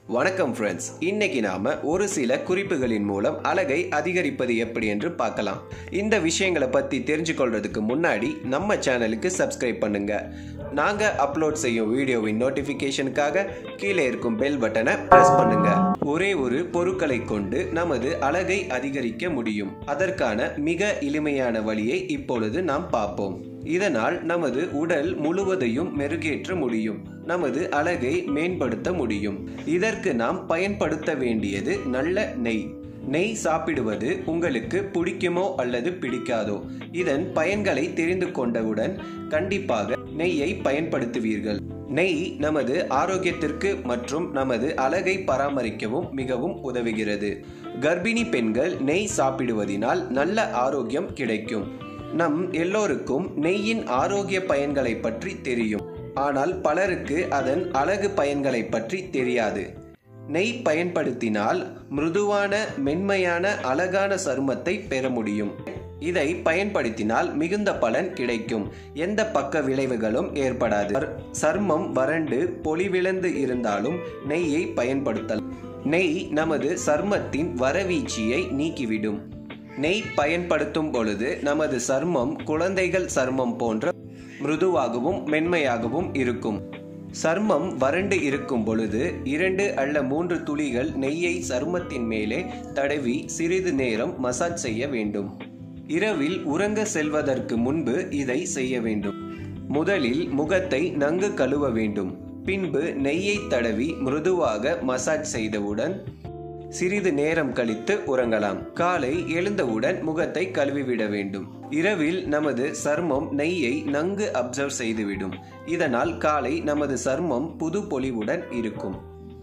வணக்கம் ஃப்ரெண்ட்ஸ் இன்னைக்கு நாம ஒரு சில குறிப்புகளின் மூலம் அழகை அதிகரிப்பது எப்படி என்று பார்க்கலாம் இந்த விஷயங்களை பத்தி தெரிஞ்சு கொள்றதுக்கு முன்னாடி நம்ம சேனலுக்கு சப்ஸ்கிரைப் பண்ணுங்க நாங்க அப்லோட் செய்யும் வீடியோவின் நோட்டிபிகேஷனுக்காக கீழே இருக்கும் பெல் பட்டனை பிரஸ் பண்ணுங்க ஒரே ஒரு பொருட்களை கொண்டு நமது அழகை அதிகரிக்க முடியும் அதற்கான மிக எளிமையான வழியை இப்பொழுது நாம் பார்ப்போம் இதனால் நமது உடல் முழுவதையும் மெருகேற்ற முடியும் நமது அழகை மேம்படுத்த முடியும் இதற்கு நாம் பயன்படுத்த வேண்டியது நல்ல நெய் நெய் சாப்பிடுவது உங்களுக்கு பிடிக்குமோ அல்லது பிடிக்காதோ இதன் பயன்களை தெரிந்து கொண்டவுடன் கண்டிப்பாக நெய்யை பயன்படுத்துவீர்கள் நெய் நமது ஆரோக்கியத்திற்கு மற்றும் நமது அழகை பராமரிக்கவும் மிகவும் உதவுகிறது கர்ப்பிணி பெண்கள் நெய் சாப்பிடுவதினால் நல்ல ஆரோக்கியம் கிடைக்கும் நம் எல்லோருக்கும் நெய்யின் ஆரோக்கிய பயன்களை பற்றி தெரியும் ஆனால் பலருக்கு அதன் அழகு பயன்களை பற்றி தெரியாது நெய் பயன்படுத்தினால் மிருதுவான மென்மையான அழகான சருமத்தை பெற முடியும் இதை பயன்படுத்தினால் மிகுந்த பலன் கிடைக்கும் எந்த பக்க விளைவுகளும் ஏற்படாது சர்- சர்மம் வறண்டு பொலிவிழந்து இருந்தாலும் நெய்யை பயன்படுத்தலாம் நெய் நமது சர்மத்தின் வரவீழ்ச்சியை நீக்கிவிடும் நெய் பயன்படுத்தும் பொழுது நமது சர்மம் குழந்தைகள் சர்மம் போன்ற மிருதுவாகவும் மென்மையாகவும் இருக்கும் சர்மம் வறண்டு இருக்கும் பொழுது இரண்டு அல்ல மூன்று துளிகள் நெய்யை சருமத்தின் மேலே தடவி சிறிது நேரம் மசாஜ் செய்ய வேண்டும் இரவில் உறங்க செல்வதற்கு முன்பு இதை செய்ய வேண்டும் முதலில் முகத்தை நன்கு கழுவ வேண்டும் பின்பு நெய்யை தடவி மிருதுவாக மசாஜ் செய்தவுடன் சிறிது நேரம் கழித்து உறங்கலாம் காலை எழுந்தவுடன் முகத்தை கழுவிவிட வேண்டும் இரவில் நமது சர்மம் நெய்யை நன்கு அப்சர்வ் செய்துவிடும் இதனால் காலை நமது சர்மம் புது பொலிவுடன் இருக்கும்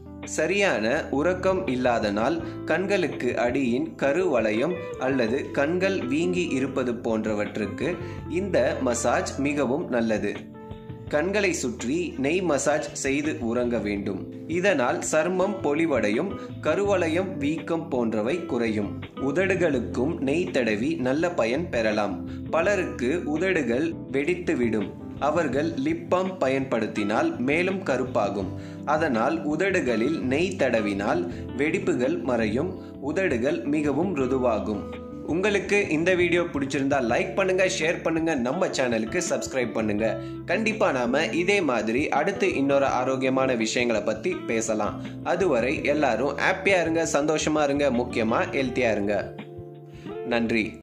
சரியான உறக்கம் இல்லாதனால் கண்களுக்கு அடியின் கருவளையம் அல்லது கண்கள் வீங்கி இருப்பது போன்றவற்றுக்கு இந்த மசாஜ் மிகவும் நல்லது கண்களை சுற்றி நெய் மசாஜ் செய்து உறங்க வேண்டும் இதனால் சர்மம் பொலிவடையும் கருவளையம் வீக்கம் போன்றவை குறையும் உதடுகளுக்கும் நெய் தடவி நல்ல பயன் பெறலாம் பலருக்கு உதடுகள் வெடித்துவிடும் அவர்கள் லிப் பாம் பயன்படுத்தினால் மேலும் கருப்பாகும் அதனால் உதடுகளில் நெய் தடவினால் வெடிப்புகள் மறையும் உதடுகள் மிகவும் மிருதுவாகும் உங்களுக்கு இந்த வீடியோ பிடிச்சிருந்தா லைக் பண்ணுங்க ஷேர் பண்ணுங்க நம்ம சேனலுக்கு சப்ஸ்கிரைப் பண்ணுங்க கண்டிப்பா நாம இதே மாதிரி அடுத்து இன்னொரு ஆரோக்கியமான விஷயங்களை பத்தி பேசலாம் அதுவரை எல்லாரும் ஹாப்பியா இருங்க சந்தோஷமா இருங்க முக்கியமா ஹெல்த்தியா இருங்க நன்றி